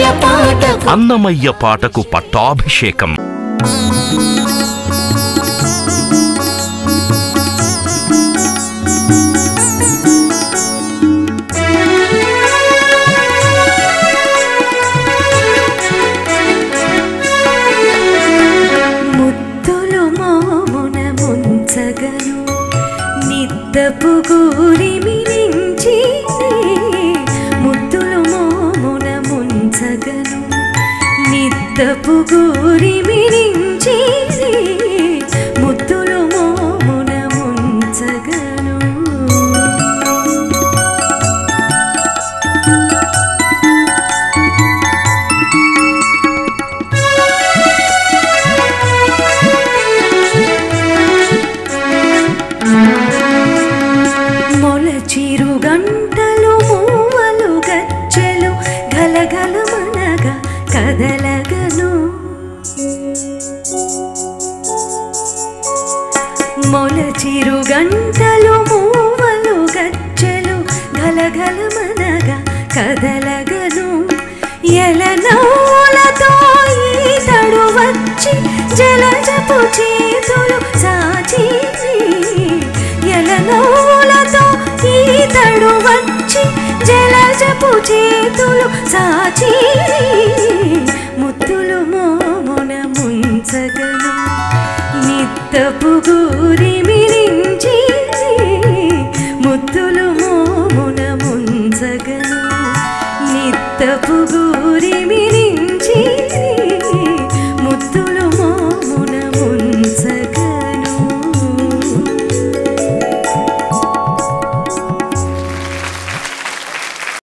పాటకు అన్నమయ్య పాటకు పట్టాభిషేకం ముద్దులు మోమున ముంచగను నిద్దపు గూరి మిరించి ముద్దులు మోమున ముంచగను నిద్దపు గూరి మిరించి ముద్దులు మోమున ముంచగను మొలచిరు గంటలు మూవలు గచ్చెలు గలగలమనగా కదలగను మొలచిరు గంటలు మూవలు గచ్చెలు గలగలమనగా కదలగను ఎలనౌలతో ఈతడు వచ్చి జలజపు చేతులు సాచి ఎలనౌలతో ఈతడు వచ్చి జలజపు చేతులు సాచి ముత్తులు మోమున ముంచగను నిత్తపు గూరి మిరించి ముత్తులు మోమున ముంచగను నిత్తపు గూరి మిరించి